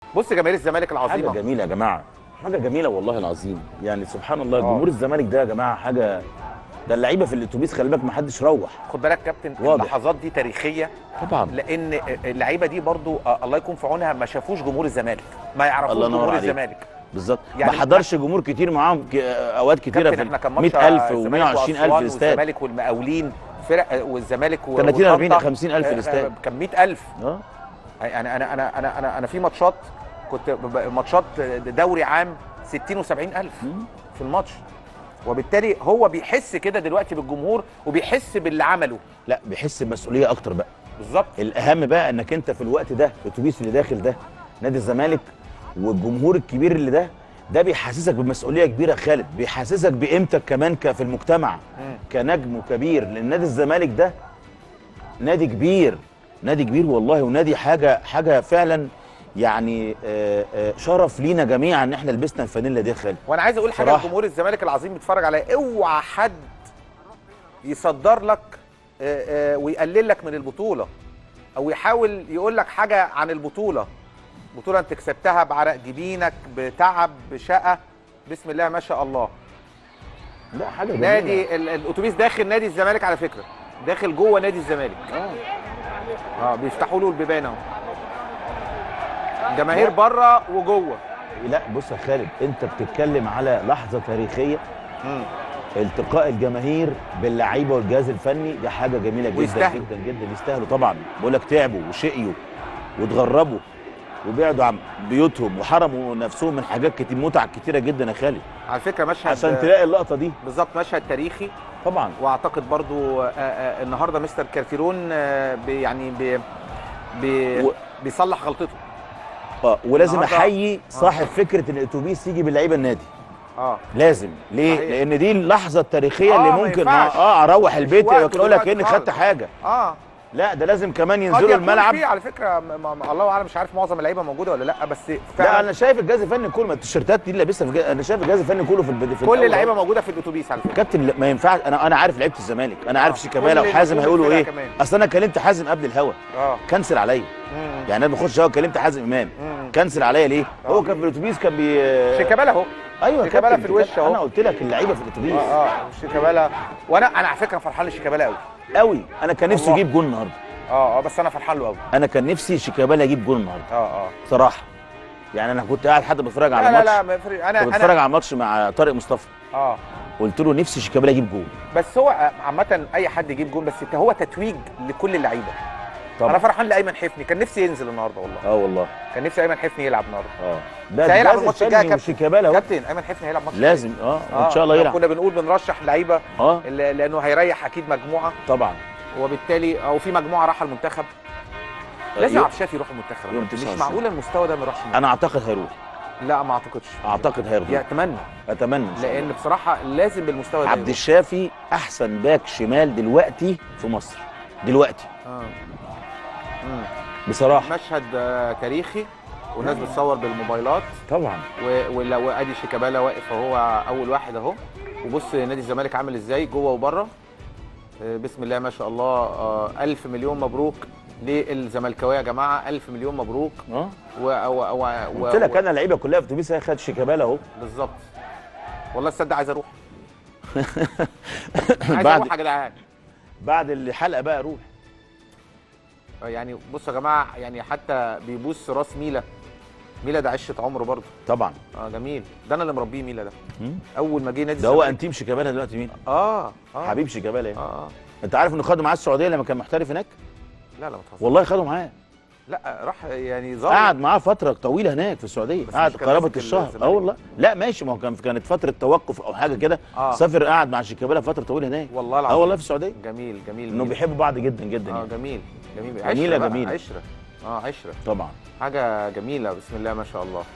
بص جماهير الزمالك حاجه العظيمه جميله يا جماعه حاجه جميله والله العظيم يعني سبحان الله آه. جمهور الزمالك ده يا جماعه حاجه ده اللعيبه في الاتوبيس خلي بالك ما حدش روح خد بالك كابتن واضح. اللحظات دي تاريخيه طبعا لان اللعيبه دي برضو آه، الله يكون في عونها ما شافوش جمهور الزمالك ما يعرفوش الله ينور جمهور عليك. الزمالك بالظبط يعني ما حضرش جمهور كتير معاهم ك- اوقات كتيره كابتن في احنا كان ماتش 100000 الزمالك و120000 وأسوان الاستاد والزمالك والمقاولين فرق والزمالك و 30 40 وطنطا. 50000 آه، الاستاد. آه، كان 100000 اه انا انا انا انا انا, أنا في ماتشات كنت ب- ب- ماتشات دوري عام 60 و70 الف في الماتش وبالتالي هو بيحس كده دلوقتي بالجمهور وبيحس باللي عمله لا بيحس بمسؤوليه اكتر بقى بالظبط الاهم بقى انك انت في الوقت ده الاتوبيس اللي داخل ده نادي الزمالك والجمهور الكبير اللي ده ده بيحسسك بمسؤوليه كبيره يا خالد بيحسسك بقيمتك كمان ك- في المجتمع مم. كنجم وكبير لان نادي الزمالك ده نادي كبير نادي كبير والله ونادي حاجه حاجه فعلا يعني آه، آه، شرف لينا جميعا ان احنا لبسنا الفانيلا دي يا خالد وانا عايز اقول حاجه صراحة. لجمهور الزمالك العظيم بيتفرج عليا اوعى حد يصدر لك آه، آه، ويقلل لك من البطوله او يحاول يقول لك حاجه عن البطوله بطوله انت كسبتها بعرق جبينك بتعب بشقه بسم الله ما شاء الله لا حاجه جميلة. نادي ال- الاتوبيس داخل نادي الزمالك على فكره داخل جوه نادي الزمالك آه. اه بيفتحوا له البيبان اهو جماهير بره وجوه لا بص يا خالد انت بتتكلم على لحظه تاريخيه مم. التقاء الجماهير باللعيبه والجهاز الفني دي حاجه جميله جدا ويستاهلوا. جدا جدا يستاهلوا طبعا بقول لك تعبوا وشقيوا واتغربوا وبعدوا عن بيوتهم وحرموا نفسهم من حاجات كتير متع كتيره جدا يا خالد على فكره مشهد عشان تلاقي اللقطه دي بالظبط مشهد تاريخي طبعا واعتقد برضو آه، آه، النهارده مستر كارتيرون آه، بي- يعني بي بي و- بيصلح غلطته اه ولازم النهاردة- احيي صاحب فكره ان الاتوبيس يجي باللعيبه النادي اه لازم ليه صحيح. لان دي اللحظه التاريخيه آه، اللي ما ممكن ينفعش. اه اروح البيت وقت اقول لك دلوقتي كاني خالص. خدت حاجه اه لا ده لازم كمان قد ينزلوا يكون الملعب في على فكره م- م- الله اعلم مش عارف معظم اللعيبه موجوده ولا لا بس لا فعلا انا شايف الجهاز الفني كله ما التيشيرتات دي اللي لابسها في الجهاز- انا شايف الجهاز الفني كله في البدايه كل اللعيبه موجوده في الاتوبيس على فكره كابتن لا، ما ينفعش انا انا عارف لعيبه الزمالك انا عارف آه، شيكابالا كل وحازم نجوم هيقولوا الفرقة ايه كمان. اصل انا كلمت حازم قبل الهوا اه كنسل عليا مم. يعني انا بخش هوا كلمت حازم امام مم. كنسل عليا ليه آه. هو كان في الاتوبيس كان بي شيكابالا اهو ايوه يا شيكابالا كابتن في الوش اهو. انا قلت لك اللعيبه في الاتوبيس اه اه شيكابالا وانا انا على فكره فرحان لشيكابالا قوي قوي انا كان نفسي والله. يجيب جول النهارده اه اه بس انا فرحان له قوي انا كان نفسي شيكابالا يجيب جول النهارده اه اه صراحه يعني انا كنت قاعد حد بتفرج على لا لا الماتش لا ما يفرق. انا كنت بتفرج انا على الماتش مع طارق مصطفى اه قلت له نفسي شيكابالا يجيب جول بس هو عامة أي حد يجيب جون بس هو تتويج لكل اللعيبة. طبعا. أنا فرحان لأيمن حفني كان نفسي ينزل النهاردة والله. اه والله كان نفسي أيمن حفني يلعب النهاردة. اه ده مش هيلعب الجهاز الماتش الجاي يا الفني كابتن. وشيكابالا اهو كابتن أيمن حفني هيلعب ماتش لازم اه, آه ان شاء الله لو يلعب كنا بنقول بنرشح لعيبة اه اللي- لأنه هيريح أكيد مجموعة طبعا وبالتالي أو في مجموعة راح المنتخب. لازم يوم- عبد الشافي يروح المنتخب. يوم مش 29. معقول المستوى ده ما يروحش المنتخب. انا اعتقد هيروح لا ما أعتقدش. اعتقد هيروح يا أتمنى اتمنى إن شاء الله. لأن بصراحة لازم بالمستوى ده عبد يروح. الشافي احسن باك شمال دلوقتي في مصر دلوقتي آه. مم. بصراحه مشهد آه، تاريخي والناس بتصور بالموبايلات طبعا و- ولو ادي شيكابالا واقف اهو اول واحد اهو وبص نادي الزمالك عامل ازاي جوه وبره آه، بسم الله ما شاء الله آه، ألف مليون مبروك للزملكاويه يا جماعه ألف مليون مبروك اه و و و و قلت لك انا اللعيبه كلها في اتوبيس هي خد شيكابالا اهو بالظبط والله تصدق عايز اروح عايز بعد اروح يا جدعان بعد الحلقه بقى اروح آه، يعني بصوا يا جماعه يعني حتى بيبوس راس ميلا ميلا ده عشه عمره برضه طبعا اه جميل ده انا اللي مربيه ميلا ده مم. اول ما جه نادي ده هو الزمالك- انتيم شيكابالا دلوقتي مين اه اه حبيب شيكابالا اه يعني. اه انت عارف انه خده معاه السعوديه لما كان محترف هناك لا لا ما تهزرش والله خده معاه لا راح يعني ظهر قعد معاه فتره طويله هناك في السعوديه بس قعد مش كان قرابه ماسك الشهر الزمالك. اه والله لا ماشي ما هو كان كانت فتره توقف او حاجه كده آه. سافر قعد مع شيكابالا فتره طويله هناك والله اه العظيم والله في السعوديه جميل جميل انه جميل. بيحبوا بعض جدا جدا اه يعني. جميل جميل جميلة عشرة بقى، جميلة. عشرة اه عشرة طبعا حاجة جميلة بسم الله ما شاء الله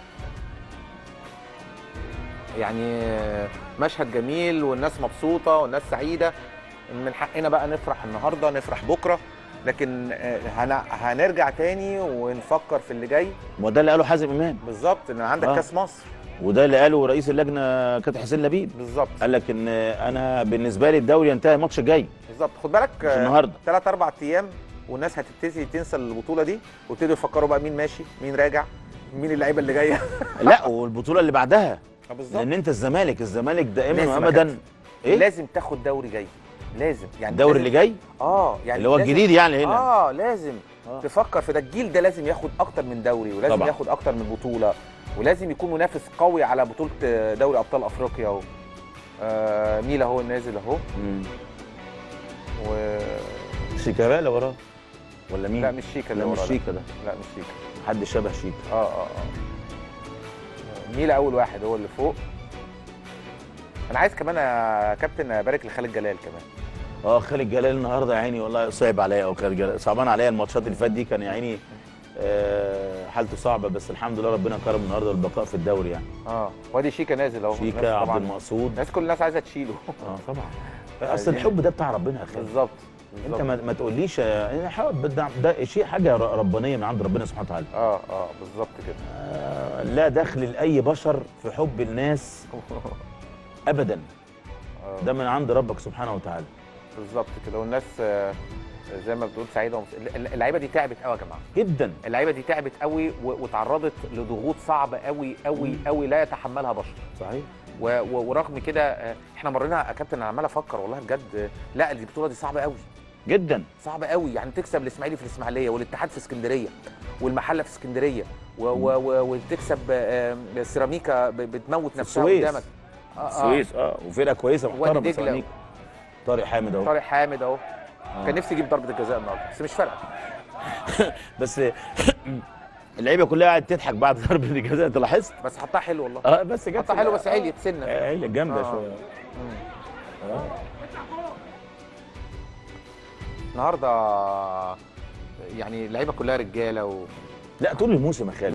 يعني مشهد جميل والناس مبسوطة والناس سعيدة من حقنا بقى نفرح النهاردة نفرح بكرة لكن آه، هن- هنرجع تاني ونفكر في اللي جاي وده اللي قاله حازم امام بالظبط ان عندك آه. كاس مصر وده اللي قاله رئيس اللجنه كابتن حسين لبيب بالظبط قال لك ان انا بالنسبه لي الدوري ينتهي الماتش الجاي بالظبط خد بالك مش النهارده ثلاث اربع ايام والناس هتبتدي تنسى البطوله دي ويبتدوا يفكروا بقى مين ماشي مين راجع مين اللعيبه اللي جايه لا والبطوله اللي بعدها آه، بالظبط لان انت الزمالك الزمالك دائما لازم وابدا أكسب. ايه لازم تاخد دوري جاي لازم يعني الدوري لازم- اللي جاي اه يعني اللي هو لازم- الجديد يعني هنا اه لازم آه. تفكر في ده الجيل ده لازم ياخد اكتر من دوري ولازم طبعا. ياخد اكتر من بطوله ولازم يكون منافس قوي على بطوله دوري ابطال افريقيا اهو آه ميلا هو نازل اهو مم. و شيكابالا وراه ولا مين لا مش شيكا اللي لا مش ورا ده. شيكا ده لا مش شيكا حد شبه شيكا اه اه اه ميلا اول واحد هو اللي فوق انا عايز كمان يا كابتن ابارك لخالد جلال كمان اه خالد جلال النهارده يا عيني والله صعب عليا او خالد جلال صعبان عليا الماتشات اللي فاتت دي كان يا عيني آه، حالته صعبه بس الحمد لله ربنا كرم النهارده بالبقاء في الدوري يعني اه وادي شيكا نازل اهو الناس شيكا عبد طبعا المقصود الناس كل الناس عايزه تشيله اه طبعا اصل عايزين- الحب ده بتاع ربنا يا خالد بالظبط انت بالظبط. ما, ما تقوليش آه، حاول بدع- ده شيء حاجه ر- ربانيه من عند ربنا سبحانه وتعالى اه اه بالظبط كده آه، لا دخل لاي بشر في حب الناس ابدا آه، ده من عند ربك سبحانه وتعالى بالظبط كده والناس آه، زي ما بتقول سعيده ومس... الل- اللعيبه دي تعبت قوي يا جماعه جدا اللعيبه دي تعبت قوي و... وتعرضت لضغوط صعبه قوي قوي قوي لا يتحملها بشر صحيح و... و... ورغم كده آه، احنا مرينا يا كابتن انا عمال افكر والله بجد آه، لا البطوله دي صعبه قوي جدا صعبه قوي يعني تكسب الاسماعيلي في الاسماعيليه والاتحاد في اسكندريه والمحله في اسكندريه و... و... و... وتكسب آه، آه، سيراميكا ب... بتموت نفسها السويس. قدامك آه، آه. السويس اه وفرقه كويسه وادي محترمه دجلة. سيراميكا طارق حامد اهو طارق حامد اهو آه. كان نفسي يجيب ضربه الجزاء النهارده بس مش فارقه بس اللعيبه كلها قاعده تضحك بعد ضربه الجزاء انت لاحظت؟ بس حطها حلو والله اه بس جت حطها حلو بس عليت سنه آه، عليت جامده آه. شويه آه. النهارده يعني اللعيبه كلها رجاله و... لا طول الموسم يا خالد